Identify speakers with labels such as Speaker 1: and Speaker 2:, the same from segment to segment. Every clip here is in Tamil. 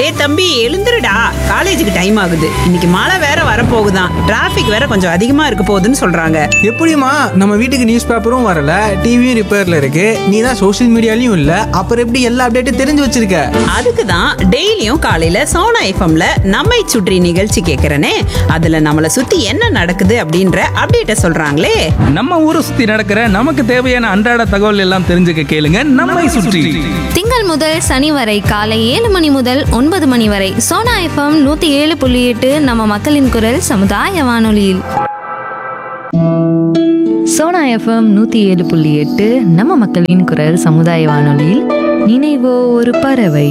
Speaker 1: டேய் தம்பி எழுந்துருடா காலேஜுக்கு டைம் ஆகுது இன்னைக்கு மழை வேற வரப்போகுதாம் டிராஃபிக் வேற கொஞ்சம் அதிகமா இருக்க போகுதுன்னு சொல்றாங்க
Speaker 2: எப்படிம்மா நம்ம வீட்டுக்கு நியூஸ் பேப்பரும் வரல டிவியும் ரிப்பேர்ல இருக்கு நீ தான் சோஷியல் மீடியாலையும் இல்ல அப்புறம் எப்படி எல்லா அப்டேட்டும் தெரிஞ்சு வச்சிருக்க
Speaker 1: அதுக்கு தான் டெய்லியும் காலையில சோனா எஃப்எம்ல நம்மை சுற்றி நிகழ்ச்சி கேட்கறனே அதுல நம்மளை சுத்தி என்ன நடக்குது அப்படின்ற அப்டேட்ட சொல்றாங்களே
Speaker 3: நம்ம ஊரை சுத்தி நடக்கிற நமக்கு தேவையான அன்றாட தகவல் எல்லாம் தெரிஞ்சுக்க கேளுங்க நம்மை சுற்றி
Speaker 4: திங்கள் முதல் சனி வரை காலை ஏழு மணி முதல் ஒன்பது மணி வரை சோனா எஃப்எம் நூத்தி ஏழு புள்ளி எட்டு நம்ம மக்களின் குரல் சமுதாய வானொலியில்
Speaker 5: சோனா எஃப்எம் நூற்றி ஏழு புள்ளி எட்டு நம்ம மக்களின் குரல் சமுதாய வானொலியில் நினைவோ ஒரு பறவை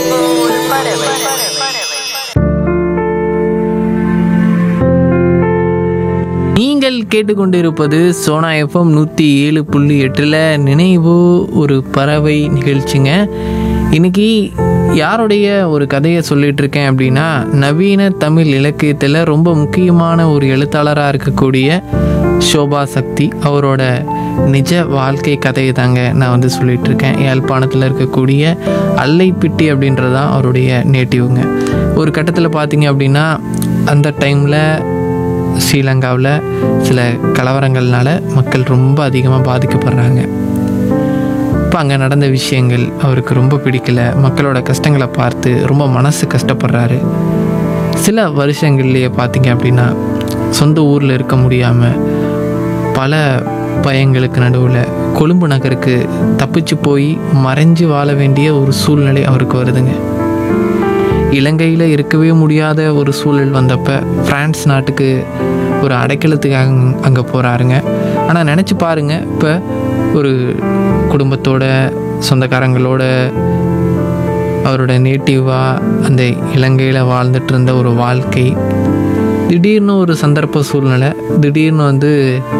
Speaker 6: நீங்கள் கேட்டுக்கொண்டிருப்பது சோனா எஃப்எம் நூற்றி ஏழு புள்ளி எட்டில் நினைவு ஒரு பறவை நிகழ்ச்சிங்க இன்னைக்கு யாருடைய ஒரு கதையை சொல்லிட்டு இருக்கேன் அப்படின்னா நவீன தமிழ் இலக்கியத்தில் ரொம்ப முக்கியமான ஒரு எழுத்தாளராக இருக்கக்கூடிய சோபா சக்தி அவரோட நிஜ வாழ்க்கை கதையை தாங்க நான் வந்து சொல்லிட்டு இருக்கேன் யாழ்ப்பாணத்தில் இருக்கக்கூடிய அல்லைப்பிட்டி அப்படின்றது தான் அவருடைய நேட்டிவ்ங்க ஒரு கட்டத்தில் பார்த்தீங்க அப்படின்னா அந்த டைமில் ஸ்ரீலங்காவில் சில கலவரங்கள்னால மக்கள் ரொம்ப அதிகமாக பாதிக்கப்படுறாங்க இப்போ அங்கே நடந்த விஷயங்கள் அவருக்கு ரொம்ப பிடிக்கல மக்களோட கஷ்டங்களை பார்த்து ரொம்ப மனசு கஷ்டப்படுறாரு சில வருஷங்கள்லேயே பார்த்தீங்க அப்படின்னா சொந்த ஊரில் இருக்க முடியாமல் பல பயங்களுக்கு நடுவில் கொழும்பு நகருக்கு தப்பிச்சு போய் மறைஞ்சு வாழ வேண்டிய ஒரு சூழ்நிலை அவருக்கு வருதுங்க இலங்கையில் இருக்கவே முடியாத ஒரு சூழல் வந்தப்ப பிரான்ஸ் நாட்டுக்கு ஒரு அடைக்கலத்துக்காக அங்கே போகிறாருங்க ஆனால் நினச்சி பாருங்க இப்போ ஒரு குடும்பத்தோட சொந்தக்காரங்களோட அவரோட நேட்டிவாக அந்த இலங்கையில் வாழ்ந்துட்டு இருந்த ஒரு வாழ்க்கை திடீர்னு ஒரு சந்தர்ப்ப சூழ்நிலை திடீர்னு வந்து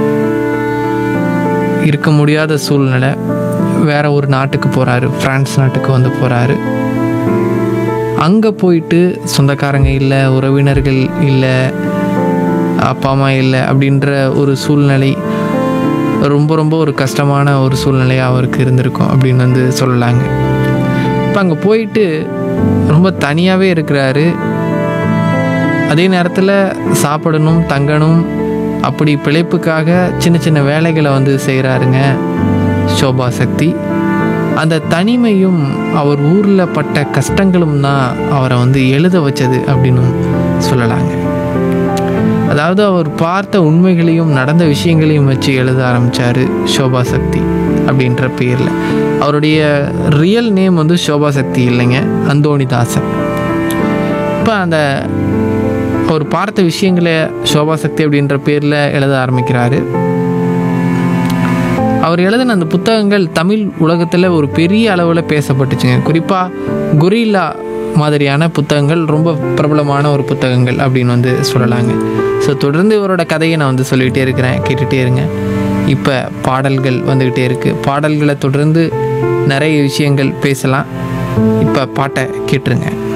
Speaker 6: இருக்க முடியாத சூழ்நிலை வேற ஒரு நாட்டுக்கு போகிறாரு பிரான்ஸ் நாட்டுக்கு வந்து போகிறாரு அங்கே போயிட்டு சொந்தக்காரங்க இல்லை உறவினர்கள் இல்லை அப்பா அம்மா இல்லை அப்படின்ற ஒரு சூழ்நிலை ரொம்ப ரொம்ப ஒரு கஷ்டமான ஒரு சூழ்நிலையாக அவருக்கு இருந்திருக்கும் அப்படின்னு வந்து சொல்லலாங்க இப்போ அங்கே போயிட்டு ரொம்ப தனியாகவே இருக்கிறாரு அதே நேரத்தில் சாப்பிடணும் தங்கணும் அப்படி பிழைப்புக்காக சின்ன சின்ன வேலைகளை வந்து செய்கிறாருங்க சோபா சக்தி அந்த தனிமையும் அவர் ஊரில் பட்ட கஷ்டங்களும் தான் அவரை வந்து எழுத வச்சது அப்படின்னு சொல்லலாங்க அதாவது அவர் பார்த்த உண்மைகளையும் நடந்த விஷயங்களையும் வச்சு எழுத ஆரம்பித்தார் சோபா சக்தி அப்படின்ற பேரில் அவருடைய ரியல் நேம் வந்து சோபா சக்தி இல்லைங்க அந்தோணிதாசன் இப்போ அந்த அவர் பார்த்த விஷயங்களை சோபா சக்தி அப்படின்ற பேரில் எழுத ஆரம்பிக்கிறாரு அவர் எழுதின அந்த புத்தகங்கள் தமிழ் உலகத்தில் ஒரு பெரிய அளவில் பேசப்பட்டுச்சுங்க குறிப்பாக கொரில்லா மாதிரியான புத்தகங்கள் ரொம்ப பிரபலமான ஒரு புத்தகங்கள் அப்படின்னு வந்து சொல்லலாங்க ஸோ தொடர்ந்து இவரோட கதையை நான் வந்து சொல்லிகிட்டே இருக்கிறேன் கேட்டுகிட்டே இருங்க இப்போ பாடல்கள் வந்துக்கிட்டே இருக்குது பாடல்களை தொடர்ந்து நிறைய விஷயங்கள் பேசலாம் இப்போ பாட்டை கேட்டுருங்க